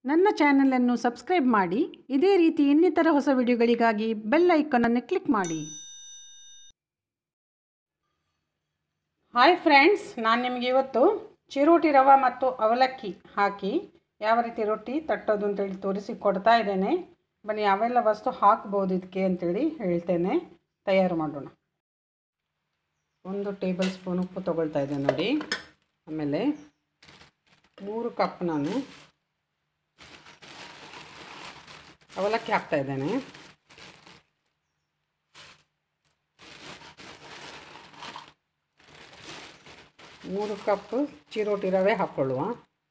ನನ್ನ ಚಾನಲನ್ನು ಸಬ್ಸ್ಕ್ರೈಬ್ ಮಾಡಿ ಇದೇ ರೀತಿ ಇನ್ನಿತರ ಹೊಸ ವಿಡಿಯೋಗಳಿಗಾಗಿ ಬೆಲ್ ಐಕಾನನ್ನು ಕ್ಲಿಕ್ ಮಾಡಿ ಹಾಯ್ ಫ್ರೆಂಡ್ಸ್ ನಾನು ನಿಮಗೆ ಇವತ್ತು ಚಿರೋಟಿ ರವೆ ಮತ್ತು ಅವಲಕ್ಕಿ ಹಾಕಿ ಯಾವ ರೀತಿ ರೊಟ್ಟಿ ತಟ್ಟೋದು ಅಂತೇಳಿ ತೋರಿಸಿ ಕೊಡ್ತಾ ಇದ್ದೇನೆ ಬನ್ನಿ ಯಾವೆಲ್ಲ ವಸ್ತು ಹಾಕ್ಬೋದು ಇದಕ್ಕೆ ಅಂತೇಳಿ ಹೇಳ್ತೇನೆ ತಯಾರು ಮಾಡೋಣ ಒಂದು ಟೇಬಲ್ ಸ್ಪೂನ್ ಉಪ್ಪು ತೊಗೊಳ್ತಾ ಇದ್ದೇನೆ ನೋಡಿ ಆಮೇಲೆ ಮೂರು ಕಪ್ ನಾನು ಅವಲಕ್ಕಿ ಹಾಕ್ತಾ ಇದ್ದೇನೆ ಮೂರು ಕಪ್ ಚಿರೋಟಿ ರವೆ ಹಾಕ್ಕೊಳ್ಳುವ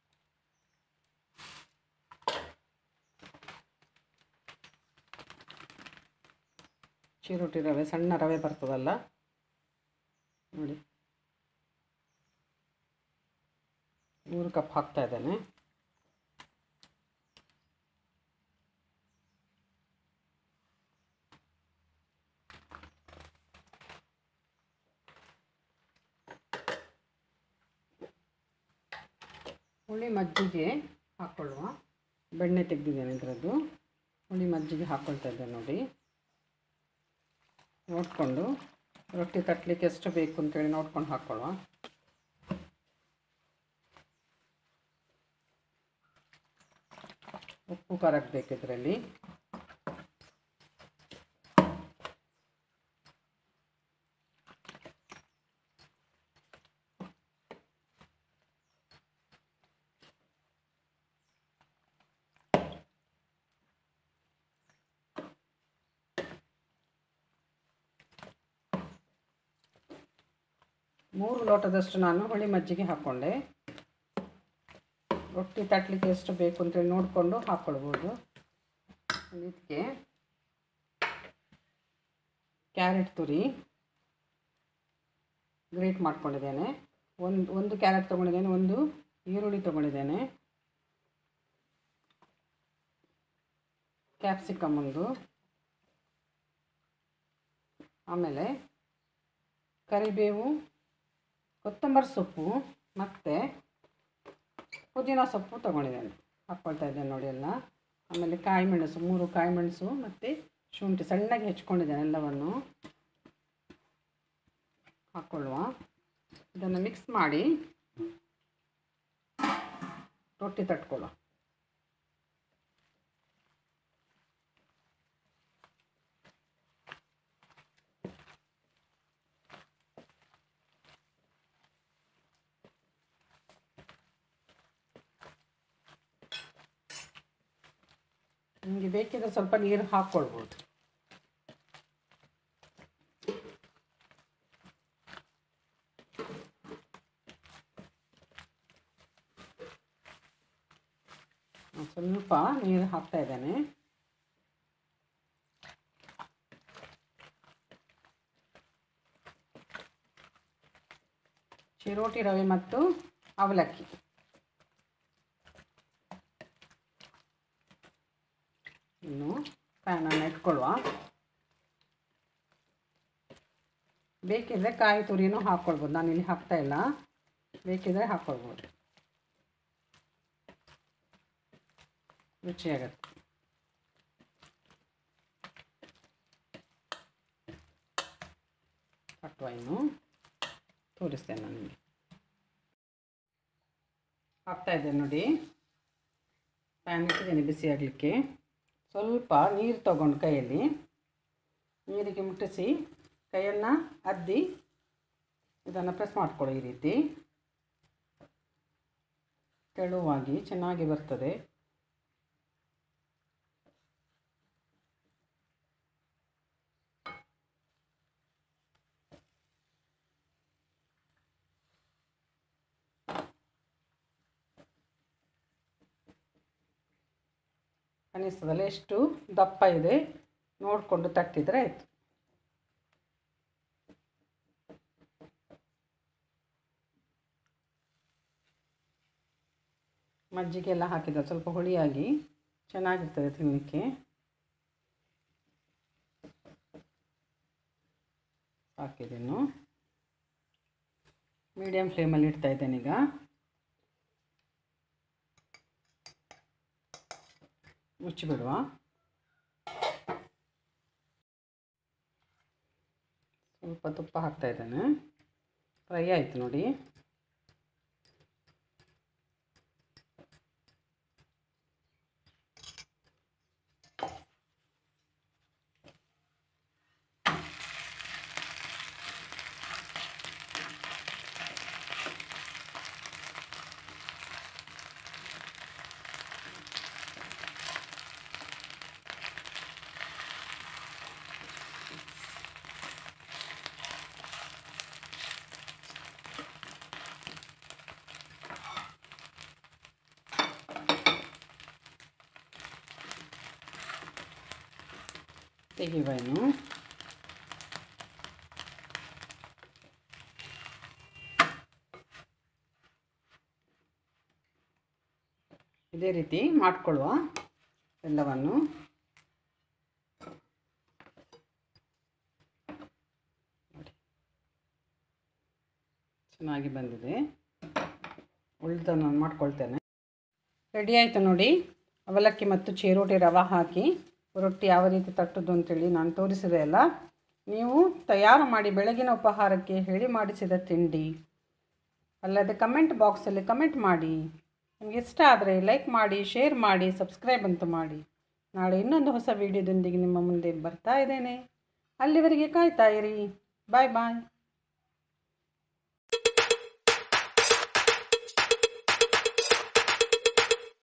ಚಿರೋಟಿ ರವೆ ಸಣ್ಣ ರವೆ ಬರ್ತದಲ್ಲ ನೋಡಿ ಮೂರು ಕಪ್ ಹಾಕ್ತಾ ಇದ್ದೇನೆ ಹುಳಿ ಮಜ್ಜಿಗೆ ಹಾಕ್ಕೊಳ್ಳುವ ಬೆಣ್ಣೆ ತೆಗೆದಿದ್ದೇನೆ ಇದರದ್ದು ಹುಳಿ ಮಜ್ಜಿಗೆ ಹಾಕ್ಕೊಳ್ತಾ ಇದ್ದೇನೆ ನೋಡಿ ನೋಡಿಕೊಂಡು ರೊಟ್ಟಿ ತಟ್ಟಲಿಕ್ಕೆ ಎಷ್ಟು ಬೇಕು ಅಂತೇಳಿ ನೋಡ್ಕೊಂಡು ಹಾಕ್ಕೊಳ್ಳುವ ಉಪ್ಪು ಕರಕ್ ಬೇಕು ಇದರಲ್ಲಿ ಮೂರು ಲೋಟದಷ್ಟು ನಾನು ಹುಳಿ ಮಜ್ಜಿಗೆ ಹಾಕ್ಕೊಂಡೆ ರೊಟ್ಟಿ ತಟ್ಟಲಿಕ್ಕೆ ಎಷ್ಟು ಬೇಕು ಅಂತೇಳಿ ನೋಡಿಕೊಂಡು ಹಾಕ್ಕೊಳ್ಬೋದು ಇದಕ್ಕೆ ಕ್ಯಾರೆಟ್ ತುರಿ ಗ್ರೇಟ್ ಮಾಡ್ಕೊಂಡಿದ್ದೇನೆ ಒಂದು ಒಂದು ಕ್ಯಾರೆಟ್ ತೊಗೊಂಡಿದ್ದೇನೆ ಒಂದು ಈರುಳ್ಳಿ ತೊಗೊಂಡಿದ್ದೇನೆ ಕ್ಯಾಪ್ಸಿಕಮ್ ಒಂದು ಆಮೇಲೆ ಕರಿಬೇವು ಕೊತ್ತಂಬರಿ ಸೊಪ್ಪು ಮತ್ತು ಪುದೀನ ಸೊಪ್ಪು ತೊಗೊಂಡಿದ್ದೇನೆ ಹಾಕ್ಕೊಳ್ತಾ ಇದ್ದೇನೆ ನೋಡಿ ಎಲ್ಲ ಆಮೇಲೆ ಕಾಯಿ ಮೆಣಸು ಮೂರು ಕಾಯಿ ಮೆಣಸು ಮತ್ತು ಶುಂಠಿ ಸಣ್ಣಗೆ ಹೆಚ್ಕೊಂಡಿದ್ದೇನೆ ಎಲ್ಲವನ್ನು ಹಾಕ್ಕೊಳ್ಳುವ ಇದನ್ನು ಮಿಕ್ಸ್ ಮಾಡಿ ರೊಟ್ಟಿ ತಟ್ಕೊಳ್ಳುವ ನಿಮಗೆ ಬೇಕಿದ್ರೆ ಸ್ವಲ್ಪ ನೀರು ಹಾಕ್ಕೊಳ್ಬೋದು ಸ್ವಲ್ಪ ನೀರು ಹಾಕ್ತಾ ಇದ್ದೇನೆ ಚಿರೋಟಿ ರವೆ ಮತ್ತು ಅವಲಕ್ಕಿ ಇನ್ನು ಪ್ಯಾನನ್ನು ಇಟ್ಕೊಳ್ಳುವ ಬೇಕಿದ್ರೆ ಕಾಯಿ ತುರಿನೂ ಹಾಕ್ಕೊಳ್ಬೋದು ನಾನು ಇಲ್ಲಿ ಹಾಕ್ತಾ ಇಲ್ಲ ಬೇಕಿದ್ರೆ ಹಾಕ್ಕೊಳ್ಬೋದು ರುಚಿಯಾಗತ್ತೆ ಕಟ್ಟುವ ಇನ್ನು ತೋರಿಸ್ತೇನೆ ನಾನು ನಿಮಗೆ ಹಾಕ್ತಾ ಇದ್ದೇನೆ ನೋಡಿ ಪ್ಯಾನ್ ಇಟ್ಟಿದ್ದೇನೆ ಬಿಸಿ ಆಗಲಿಕ್ಕೆ ಸ್ವಲ್ಪ ನೀರು ತಗೊಂಡು ಕೈಯಲ್ಲಿ ನೀರಿಗೆ ಮುಟ್ಟಿಸಿ ಕೈಯನ್ನು ಅದ್ದಿ ಇದನ್ನು ಪ್ರೆಸ್ ಮಾಡಿಕೊಳ್ಳಿ ಈ ರೀತಿ ತೆಳುವಾಗಿ ಚೆನ್ನಾಗಿ ಬರ್ತದೆ ಅನಿಸ್ತದಲ್ಲ ಎಷ್ಟು ದಪ್ಪ ಇದೆ ನೋಡಿಕೊಂಡು ತಟ್ಟಿದರೆ ಆಯಿತು ಮಜ್ಜಿಗೆ ಎಲ್ಲ ಹಾಕಿದ ಸ್ವಲ್ಪ ಹುಳಿಯಾಗಿ ಚೆನ್ನಾಗಿರ್ತದೆ ತಿನ್ನಲಿಕ್ಕೆ ಹಾಕಿದ್ದೇನು ಮೀಡಿಯಮ್ ಫ್ಲೇಮಲ್ಲಿ ಇಡ್ತಾ ಇದ್ದೇನೆ ಈಗ ಮುಚ್ಚಿಬಿಡುವ ಸ್ವಲ್ಪ ತುಪ್ಪ ಹಾಕ್ತಾ ಇದ್ದೇನೆ ಫ್ರೈ ಆಯಿತು ನೋಡಿ ತೆಗಿವ ಇನ್ನು ಇದೇ ರೀತಿ ಮಾಡಿಕೊಳ್ಳುವ ಎಲ್ಲವನ್ನು ನೋಡಿ ಚೆನ್ನಾಗಿ ಬಂದಿದೆ ಉಳಿದ ನಾನು ಮಾಡ್ಕೊಳ್ತೇನೆ ರೆಡಿ ಆಯಿತು ನೋಡಿ ಅವಲಕ್ಕಿ ಮತ್ತು ಚಿರೋಟಿ ರವೆ ಹಾಕಿ ರೊಟ್ಟಿ ಯಾವ ರೀತಿ ತಟ್ಟೋದು ಅಂತೇಳಿ ನಾನು ತೋರಿಸಿದೆ ಅಲ್ಲ ನೀವು ತಯಾರು ಮಾಡಿ ಬೆಳಗಿನ ಉಪಹಾರಕ್ಕೆ ಹೇಳಿ ಮಾಡಿಸಿದ ತಿಂಡಿ ಅಲ್ಲದೆ ಕಮೆಂಟ್ ಬಾಕ್ಸಲ್ಲಿ ಕಮೆಂಟ್ ಮಾಡಿ ನಿಮಗೆ ಇಷ್ಟ ಆದರೆ ಲೈಕ್ ಮಾಡಿ ಶೇರ್ ಮಾಡಿ ಸಬ್ಸ್ಕ್ರೈಬ್ ಅಂತೂ ಮಾಡಿ ನಾಳೆ ಇನ್ನೊಂದು ಹೊಸ ವೀಡಿಯೋದೊಂದಿಗೆ ನಿಮ್ಮ ಮುಂದೆ ಬರ್ತಾ ಇದ್ದೇನೆ ಅಲ್ಲಿವರೆಗೆ ಕಾಯ್ತಾ ಇರಿ ಬಾಯ್ ಬಾಯ್